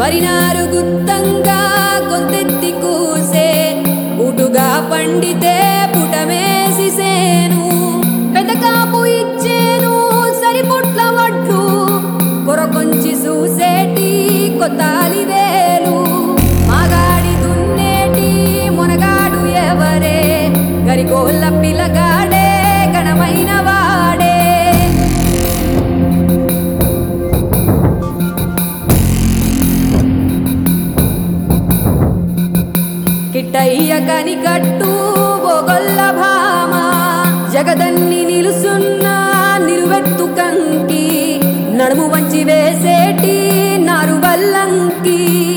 వరినారు గుత్తంగా గొంతెత్తి కూసే ఉటుగా పండితే పుటమేసి సేను పెదకాపు ఇచ్చేను సరిపుట్ల వడ్లు కొరకొంచి చూసేటి కొత్తాలి వేలు మగాడి దున్నేటి మునగాడు ఎవరే గరికోళ్ళ పిల్లగాడే గణమైన వాడే కిట్టయ్య కనికట్టు బొగొల్ల భామ జగదన్ని నిలుసున్న నిలువెత్తు కంకి నడుము వంచి వేసేటి నారు వల్లంకి